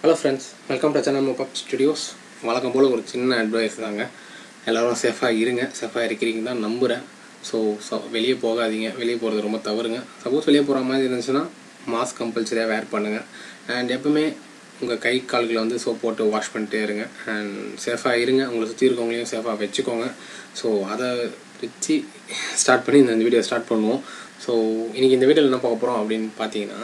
hello friends welcome to channel மொபப் studios வழக்கம் போல் ஒரு சின்ன அட்வைஸ் தாங்க எல்லோரும் சேஃபாக இருங்க சேஃபாக இருக்கிறீங்க தான் நம்புகிறேன் ஸோ ஸோ வெளியே போகாதீங்க வெளியே போகிறது ரொம்ப தவறுங்க சப்போஸ் வெளியே போகிற மாதிரி இருந்துச்சுன்னா மாஸ்க் கம்பல்சரியாக வேர் பண்ணுங்கள் அண்ட் எப்பவுமே உங்கள் கை கால்களை வந்து சோப் போட்டு வாஷ் பண்ணிட்டே இருங்க அண்ட் சேஃபாக இருங்க உங்களை சுற்றி இருக்கவங்களையும் சேஃபாக வச்சுக்கோங்க ஸோ அதை வச்சு ஸ்டார்ட் பண்ணி இந்த வீடியோ ஸ்டார்ட் பண்ணுவோம் ஸோ இன்றைக்கி இந்த வீடியோவில் என்ன பார்க்க போகிறோம் அப்படின்னு பார்த்தீங்கன்னா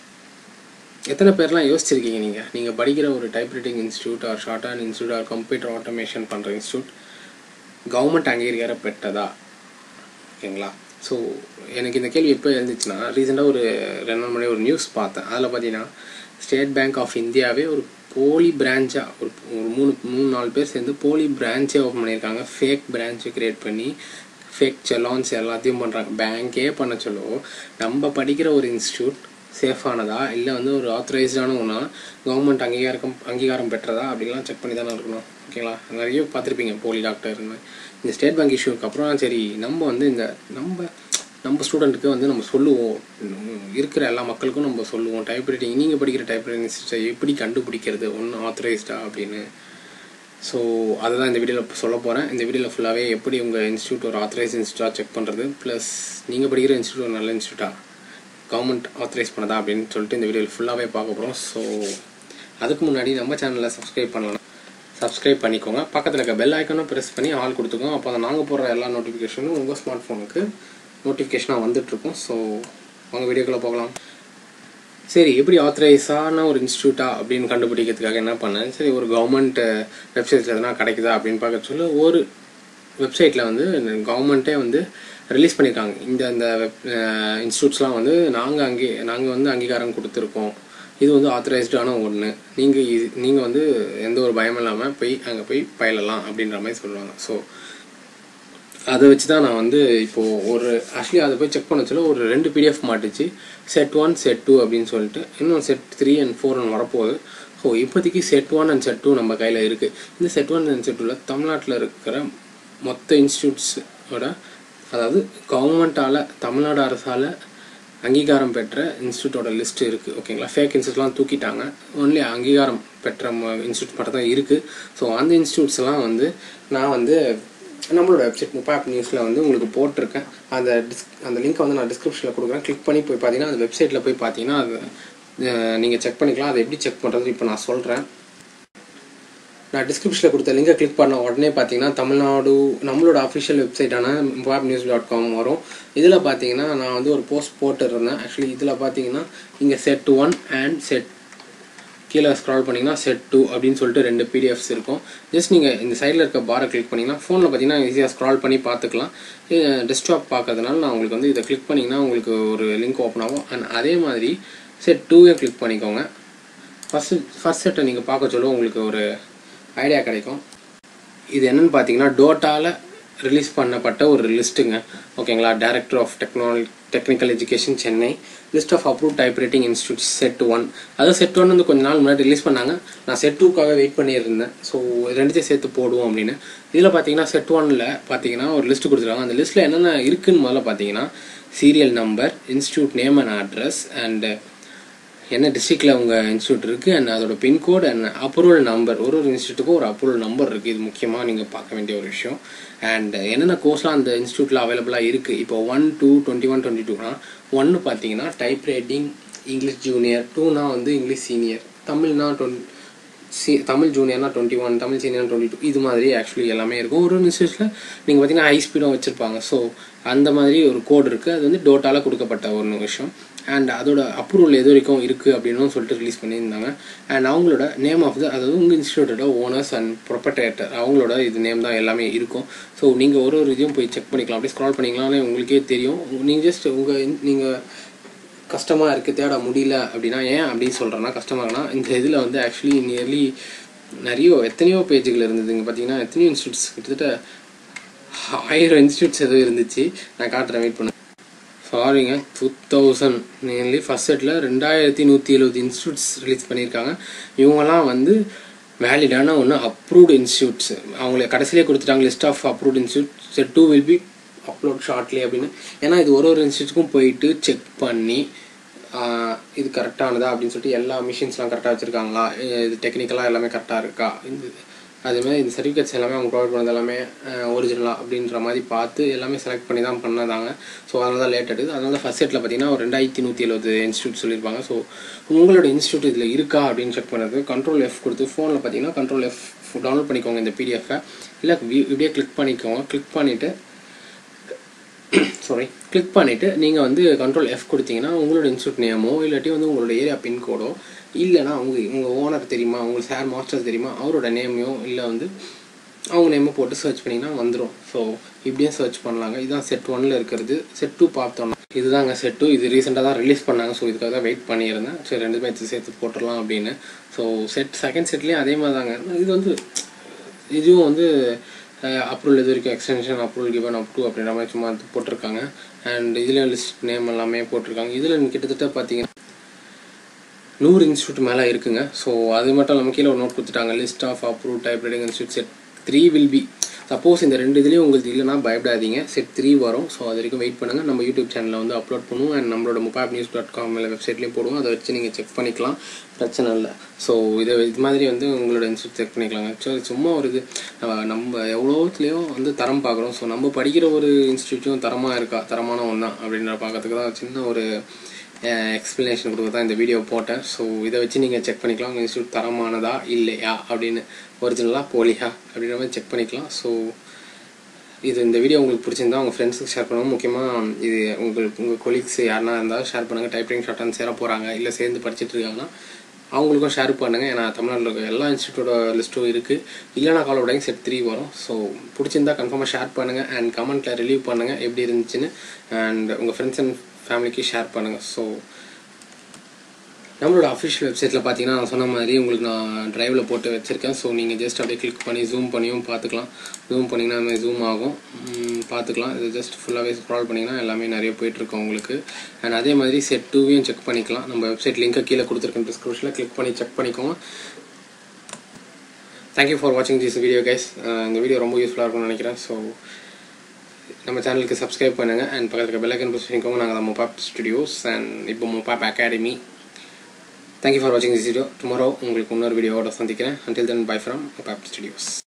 எத்தனை பேர்லாம் யோசிச்சிருக்கீங்க நீங்கள் நீங்கள் படிக்கிற ஒரு typewriting institute or shorthand institute or computer automation பண்ணுற இன்ஸ்டியூட் கவர்மெண்ட் அங்கீகாரம் பெற்றதா ஓகேங்களா ஸோ எனக்கு இந்த கேள்வி எப்போ எழுந்துச்சுன்னா ரீசெண்டாக ஒரு ரெண்டு நாள் முன்னாடி ஒரு நியூஸ் பார்த்தேன் அதில் பார்த்தீங்கன்னா ஸ்டேட் பேங்க் ஆஃப் இந்தியாவே ஒரு போலி பிரான்ச்சாக ஒரு ஒரு மூணு மூணு நாலு பேர் சேர்ந்து போலி பிரான்ச்சே ஓப்பன் பண்ணியிருக்காங்க ஃபேக் பிரான்ச்சு கிரியேட் பண்ணி ஃபேக் செலான்ஸ் எல்லாத்தையும் பண்ணுறாங்க பேங்க்கே பண்ண சொல்லோ நம்ம படிக்கிற ஒரு இன்ஸ்டியூட் சேஃபானதா இல்லை வந்து ஒரு ஆத்தரைஸ்டான ஒன்றா கவர்மெண்ட் அங்கீகாரம் அங்கீகாரம் பெற்றதா அப்படிலாம் செக் பண்ணி தானே இருக்கணும் ஓகேங்களா நிறைய பார்த்துருப்பீங்க போலி டாக்டர் இந்த ஸ்டேட் பேங்க் இஷ்யூக்கு அப்புறம் சரி நம்ம வந்து இந்த நம்ம நம்ம ஸ்டூடெண்ட்டுக்கு வந்து நம்ம சொல்லுவோம் இருக்கிற எல்லா மக்களுக்கும் நம்ம சொல்லுவோம் டைப்ரைட்டிங் நீங்கள் படிக்கிற டைப்ரைட்டிங் இன்ஸ்டியூட்டை எப்படி கண்டுபிடிக்கிறது ஒன்று ஆத்தரைஸ்டா அப்படின்னு ஸோ அதை தான் இந்த வீடியோவில் சொல்ல போகிறேன் இந்த வீடியோவில் ஃபுல்லாகவே எப்படி உங்கள் இன்ஸ்டியூட் ஒரு ஆத்தரைஸ் இன்ஸ்டியூட்டாக செக் பண்ணுறது ப்ளஸ் நீங்கள் படிக்கிற இன்ஸ்டியூட் ஒரு நல்ல இன்ஸ்டியூட்டா கவர்மெண்ட் ஆத்தரைஸ் பண்ணதா அப்படின்னு சொல்லிட்டு இந்த வீடியோவில் ஃபுல்லாகவே பார்க்க போகிறோம் ஸோ அதுக்கு முன்னாடி நம்ம சேனலில் சப்ஸ்கிரைப் பண்ணலாம் சப்ஸ்கிரைப் பண்ணிக்கோங்க பக்கத்தில் இருக்க பெல் ஐக்கனும் ப்ரெஸ் பண்ணி ஆள் கொடுத்துக்கோங்க அப்போ தான் நாங்கள் போடுற எல்லா நோட்டிஃபிகேஷனும் உங்கள் ஸ்மார்ட் ஃபோனுக்கு நோட்டிஃபிகேஷனாக வந்துட்டுருக்கும் ஸோ உங்கள் வீடியோக்குள்ளே போகலாம் சரி எப்படி ஆத்தரைஸான ஒரு இன்ஸ்டியூட்டா அப்படின்னு கண்டுபிடிக்கிறதுக்காக என்ன பண்ணேன் சரி ஒரு கவர்மெண்ட் வெப்சைட்ஸ் எதனா கிடைக்குதா அப்படின்னு பார்க்க சொல்ல ஒரு வெப்சைட்டில் வந்து கவர்மெண்ட்டே வந்து ரிலீஸ் பண்ணியிருக்காங்க இந்த இந்த வெப் இன்ஸ்டியூட்ஸ்லாம் வந்து நாங்கள் அங்கே நாங்கள் வந்து அங்கீகாரம் கொடுத்துருக்கோம் இது வந்து ஆத்தரைஸ்டான ஒன்று நீங்கள் இது நீங்கள் வந்து எந்த ஒரு பயம் இல்லாமல் போய் அங்கே போய் பயிலலாம் அப்படின்ற மாதிரி சொல்லுவாங்க ஸோ அதை வச்சு தான் நான் வந்து இப்போது ஒரு ஆக்சுவலி அதை போய் செக் பண்ண சொல்ல ஒரு ரெண்டு பிடிஎஃப் மாட்டுச்சு செட் ஒன் செட் டூ அப்படின்னு சொல்லிட்டு இன்னும் set three and four one வரப்போகுது ஸோ இப்போதைக்கு set one and set two நம்ம கையில் இருக்குது இந்த செட் ஒன் அண்ட் செட் டூவில் தமிழ்நாட்டில் இருக்கிற மொத்த இன்ஸ்டியூட்ஸோட அதாவது கவர்மெண்ட்டால் தமிழ்நாடு அரசால் அங்கீகாரம் பெற்ற இன்ஸ்டியூட்டோட லிஸ்ட் இருக்குது ஓகேங்களா ஃபேக் இன்ஸ்டியூட்லாம் தூக்கிட்டாங்க ஒன்லி அங்கீகாரம் பெற்ற இன்ஸ்டியூட் மட்டும் தான் இருக்குது ஸோ அந்த இன்ஸ்டியூட்ஸ்லாம் வந்து நான் வந்து நம்மளோட வெப்சைட் முப்பா ஆப் நியூஸில் வந்து உங்களுக்கு போட்டிருக்கேன் அந்த டிஸ் அந்த லிங்க்கை வந்து நான் டிஸ்கிரிப்ஷனில் கொடுக்குறேன் கிளிக் பண்ணி போய் பார்த்தீங்கன்னா அந்த வெப்சைட்டில் போய் பார்த்தீங்கன்னா அது நீங்கள் செக் பண்ணிக்கலாம் அதை எப்படி செக் பண்ணுறது இப்போ நான் சொல்கிறேன் நான் டிஸ்கிரிப்ஷனில் கொடுத்த லிங்கை கிளிக் பண்ண உடனே பார்த்தீங்கன்னா தமிழ்நாடு நம்மளோட அஃபிஷியல் வெப்சைட்டான முபாப் நியூஸ் டாட் காம் வரும் இதில் பார்த்தீங்கன்னா நான் வந்து ஒரு போஸ்ட் போட்டுருந்தேன் ஆக்சுவலி இதில் பார்த்தீங்கன்னா இங்கே செட் ஒன் அண்ட் செட் கீழே ஸ்க்ரால் பண்ணிங்கன்னா செட் டூ அப்படின்னு சொல்லிட்டு ரெண்டு பிடிஎஃப்ஸ் இருக்கும் ஜஸ்ட் நீங்கள் இந்த சைடில் இருக்க பாரை கிளிக் பண்ணிங்கன்னா ஃபோனில் பார்த்தீங்கன்னா ஈஸியாக ஸ்க்ரால் பண்ணி பார்த்துக்கலாம் டெஸ்க்டாப் பார்க்கறதுனால நான் உங்களுக்கு வந்து இதை கிளிக் பண்ணிங்கன்னா உங்களுக்கு ஒரு லிங்க் ஓப்பன் ஆகும் அண்ட் அதே மாதிரி செட் டூவையும் கிளிக் பண்ணிக்கோங்க ஃபஸ்ட்டு ஃபஸ்ட் செட்டை நீங்கள் பார்க்க சொல்ல உங்களுக்கு ஒரு ஐடியா கிடைக்கும் இது என்னன்னு பார்த்தீங்கன்னா டோட்டாவில் ரிலீஸ் பண்ணப்பட்ட ஒரு லிஸ்ட்டுங்க ஓகேங்களா director of technology technical education Chennai list of approve typewriting institute set one அதாவது செட் ஒன் வந்து கொஞ்ச நாள் முன்னாடி ரிலீஸ் பண்ணாங்க நான் செட் டூக்காக வெயிட் பண்ணியிருந்தேன் ஸோ ரெண்டுத்தையும் சேர்த்து போடுவோம் அப்படின்னு இதில் பார்த்தீங்கன்னா செட் ஒனில் பார்த்தீங்கன்னா ஒரு லிஸ்ட் கொடுத்துருக்காங்க அந்த லிஸ்ட்டில் என்னென்ன இருக்குன்னு முதல்ல பார்த்தீங்கன்னா serial number institute name and address and என்ன டிஸ்ட்ரிக்டில் உங்கள் இன்ஸ்டியூட் இருக்குது அண்ட் அதோட பின்கோட் அண்ட் அப்ரூவல் நம்பர் ஒரு ஒரு இன்ஸ்டியூட்டுக்கும் ஒரு அப்ரூவல் நம்பர் இருக்குது இது முக்கியமாக நீங்கள் பார்க்க வேண்டிய ஒரு விஷயம் அண்ட் என்னென்ன கோர்ஸ்லாம் அந்த இன்ஸ்டியூட்டில் அவைலபிளாக இருக்குது இப்போ one two twenty one twenty டூனா ஒன்று பார்த்தீங்கன்னா டைப் ரைட்டிங் இங்கிலீஷ் ஜூனியர் டூனா வந்து இங்கிலீஷ் சீனியர் தமிழ்னா டுவெண்ட் சி தமிழ் ஜூனியர்னா twenty one Tamil senior twenty two இது மாதிரி ஆக்சுவலி எல்லாமே இருக்கும் ஒரு இன்ஸ்டியூட்டில் நீங்கள் பார்த்தீங்கன்னா ஹை ஸ்பீடும் வச்சுருப்பாங்க ஸோ அந்த மாதிரி ஒரு கோட் இருக்குது அது வந்து டோட்டாலாக கொடுக்கப்பட்ட ஒரு விஷயம் அண்ட் அதோட அப்ரூவல் எது வரைக்கும் இருக்குது அப்படின்னு சொல்லிட்டு ரிலீஸ் பண்ணியிருந்தாங்க அண்ட் அவங்களோட நேம் ஆஃப் த அதாவது உங்கள் இன்ஸ்டியூட்டோட ஓனர்ஸ் அண்ட் ப்ரொப்பரேட்டர் அவங்களோட இது நேம் தான் எல்லாமே இருக்கும் ஸோ நீங்கள் ஒரு ஒரு இதையும் போய் செக் பண்ணிக்கலாம் அப்படியே ஸ்க்ரால் பண்ணிக்கலாம்னு உங்களுக்கே தெரியும் நீங்கள் ஜஸ்ட் உங்கள் நீங்கள் கஷ்டமாக இருக்குது தேட முடியல அப்படின்னா ஏன் அப்படின்னு சொல்கிறேன்னா கஷ்டமாக இருக்குன்னா இந்த இதில் வந்து ஆக்சுவலி நியர்லி நிறைய எத்தனையோ பேஜுகள் இருந்தது இங்கே பார்த்தீங்கன்னா எத்தனையோ இன்ஸ்டியூட்ஸ் கிட்டத்தட்ட ஆயிரம் இன்ஸ்டியூட்ஸ் எதுவும் இருந்துச்சு நான் காட்டுறேன் வெயிட் பண்ணேன் சாரிங்க டூ தௌசண்ட் நியர்லி ஃபஸ்ட் செட்டில் ரெண்டாயிரத்தி நூற்றி எழுபது இன்ஸ்டியூட்ஸ் ரிலீஸ் பண்ணியிருக்காங்க இவங்கெல்லாம் வந்து வேலிடான ஒன்று அப்ரூவ்டு இன்ஸ்டியூட்ஸ் அவங்கள கடைசியிலே கொடுத்துட்டாங்க list of approved institute set two will be upload shortly அப்படின்னு ஏன்னா இது ஒரு ஒரு இன்ஸ்டியூட்டுக்கும் போயிட்டு செக் பண்ணி இது கரெக்டானதா அப்படின்னு சொல்லிட்டு எல்லா மிஷின்ஸ்லாம் கரெக்டாக வச்சுருக்காங்களா இது டெக்னிக்கலாக எல்லாமே கரெக்டாக இருக்கா இந்த அதுமாதிரி இந்த சர்டிஃபிகேட்ஸ் எல்லாமே அவங்க ப்ரொவைட் பண்ணது எல்லாமே ஒரிஜினலாக அப்படின்ற மாதிரி பார்த்து எல்லாமே செலக்ட் பண்ணி தான் பண்ணதாங்க ஸோ அதனால தான் லேட் ஆகுது அதனால ஃபஸ்ட் செட்டில் பார்த்தீங்கன்னா ஒரு ரெண்டாயிரத்தி நூற்றி எழுபது இன்ஸ்டியூட் சொல்லியிருப்பாங்க ஸோ உங்களோட இன்ஸ்டியூட் இதில் இருக்கா அப்படின்னு செக் பண்ணுறது கண்ட்ரோல் எஃப் கொடுத்து ஃபோனில் பார்த்தீங்கன்னா கண்ட்ரோல் எஃப் டவுன்லோட் பண்ணிக்கோங்க இந்த பிடிஎஃபை இல்லை இப்படியே கிளிக் பண்ணிக்கோங்க கிளிக் பண்ணிவிட்டு சாரி கிளிக் பண்ணிவிட்டு நீங்கள் வந்து கண்ட்ரோல் எஃப் கொடுத்தீங்கன்னா உங்களோட இன்ஸ்டியூட் நேமோ இல்லாட்டி வந்து உங்களோட ஏரியா பின்கோடோ இல்லைனா உங்க உங்கள் ஓனர் தெரியுமா உங்களுக்கு சார் மாஸ்டர் தெரியுமா அவரோட நேமையோ இல்லை வந்து அவங்க நேமை போட்டு சர்ச் பண்ணிங்கன்னா வந்துடும் ஸோ இப்படியும் சர்ச் பண்ணலாங்க இதுதான் செட் ஒன்ல இருக்கிறது செட் டூ பார்த்தோம்னா இதுதாங்க செட் டூ இது ரீசெண்டாக தான் ரிலீஸ் பண்ணாங்க ஸோ இதுக்காக தான் வெயிட் பண்ணியிருந்தேன் சரி ரெண்டுமே எடுத்து சேர்த்து போட்டுடலாம் அப்படின்னு ஸோ செட் செகண்ட் செட்லேயும் அதே மாதிரி தாங்க இது வந்து இதுவும் வந்து அப்ரூவல் இது வரைக்கும் extension approval given up to அப்படின்ற மாதிரி சும்மா போட்டிருக்காங்க அண்ட் இதில் லிஸ்ட் நேம் எல்லாமே போட்டிருக்காங்க இதில் கிட்டத்தட்ட பார்த்தீங்கன்னா நூறு இன்ஸ்டியூட் மேலே இருக்குங்க ஸோ அது மட்டும் இல்லாமல் கீழே ஒரு நோட் கொடுத்துட்டாங்க list of approve type writing institute set three will be suppose இந்த ரெண்டு இதுலேயும் உங்களுக்கு இல்லைனா பயப்படாதீங்க செட் த்ரீ வரும் ஸோ அது வரைக்கும் வெயிட் பண்ணுங்கள் நம்ம யூடியூப் சேனலில் வந்து அப்லோட் பண்ணுவோம் அண்ட் நம்மளோட முப்பாப் நியூஸ் டாட் காம் வெப்சைட்லேயும் போடுவோம் அதை வச்சு நீங்கள் செக் பண்ணிக்கலாம் பிரச்சனை இல்லை ஸோ இதை இது மாதிரி வந்து உங்களோட இன்ஸ்டியூட் செக் பண்ணிக்கலாங்க ஸோ சும்மா ஒரு இது நம்ம எவ்வளோத்துலேயும் வந்து தரம் பார்க்குறோம் ஸோ நம்ம படிக்கிற ஒரு இன்ஸ்டியூட்டும் தரமாக இருக்கா தரமான ஒன்றா அப்படின்ற பார்க்கறதுக்கு தான் சின்ன ஒரு எக்ஸ்ப்ளனேஷன் கொடுக்க தான் இந்த வீடியோ போட்டேன் ஸோ இதை வச்சு நீங்கள் செக் பண்ணிக்கலாம் உங்கள் இன்ஸ்டியூட் தரமானதா இல்லையா அப்படின்னு ஒரிஜினலாக போலியா அப்படின்ற மாதிரி செக் பண்ணிக்கலாம் ஸோ இது இந்த வீடியோ உங்களுக்கு பிடிச்சிருந்தா உங்கள் ஃப்ரெண்ட்ஸுக்கு ஷேர் பண்ணுவோம் முக்கியமாக இது உங்களுக்கு உங்கள் கொலீக்ஸ் யாருனா இருந்தாலும் ஷேர் பண்ணுங்கள் டைப்பிங் ஷார்ட்டான் சேர போகிறாங்க இல்லை சேர்ந்து படிச்சுட்டு இருக்காங்கன்னா அவங்களுக்கும் ஷேர் பண்ணுங்கள் ஏன்னா தமிழ்நாட்டில் இருக்க எல்லா இன்ஸ்டியூட்டோட லிஸ்ட்டும் இருக்குது இல்லைனா காலோடையும் செட் த்ரீ வரும் ஸோ பிடிச்சிருந்தா கன்ஃபார்மாக ஷேர் பண்ணுங்கள் அண்ட் கமெண்ட்டில் ரிலீவ் பண்ணுங்கள் எப்படி இருந்துச்சுன்னு அண்ட் உங்கள் ஃப்ரெண்ட்ஸ் அண்ட் ஃபேமிலிக்கு ஷேர் பண்ணுங்கள் ஸோ நம்மளோட அஃபிஷியல் வெப்சைட்டில் பார்த்தீங்கன்னா நான் சொன்ன மாதிரி உங்களுக்கு நான் ட்ரைவில் போட்டு வச்சுருக்கேன் ஸோ நீங்கள் ஜஸ்ட் அப்படியே கிளிக் பண்ணி ஜூம் பண்ணியும் பார்த்துக்கலாம் ஜூம் பண்ணிங்கன்னா அதுமாதிரி ஜூம் ஆகும் பார்த்துக்கலாம் இது ஜஸ்ட் ஃபுல்லாகவே ஸ்க்ரால் பண்ணிங்கன்னா எல்லாமே நிறைய போயிட்டுருக்கோம் உங்களுக்கு அண்ட் அதே மாதிரி செட் டூவையும் செக் பண்ணிக்கலாம் நம்ம வெப்சைட் லிங்கை கீழே கொடுத்துருக்கேன் டிஸ்கிரிப்ஷனில் கிளிக் பண்ணி செக் பண்ணிக்கோங்க தேங்க்யூ ஃபார் வாட்சிங் திஸ் வீடியோ கைஸ் இந்த வீடியோ ரொம்ப யூஸ்ஃபுல்லாக இருக்கும்னு நினைக்கிறேன் ஸோ நம்ம சேனலுக்கு சப்ஸ்கிரைப் பண்ணுங்கள் அண்ட் பக்கத்துக்கு பெல்லைக்கன் ப்ரெஸ் பண்ணிக்கோங்க நாங்கள் தான் மொபாப் ஸ்டுடியோஸ் அண்ட் இப்போ மொபாப் அகாடமி தேங்க்யூ ஃபார் வாட்சிங் திஸ் வீடியோ டுமாரோ உங்களுக்கு இன்னொரு வீடியோவோட சந்திக்கிறேன் அண்டில் தென் பை ஃப்ரம் மொபாப் ஸ்டுடியோஸ்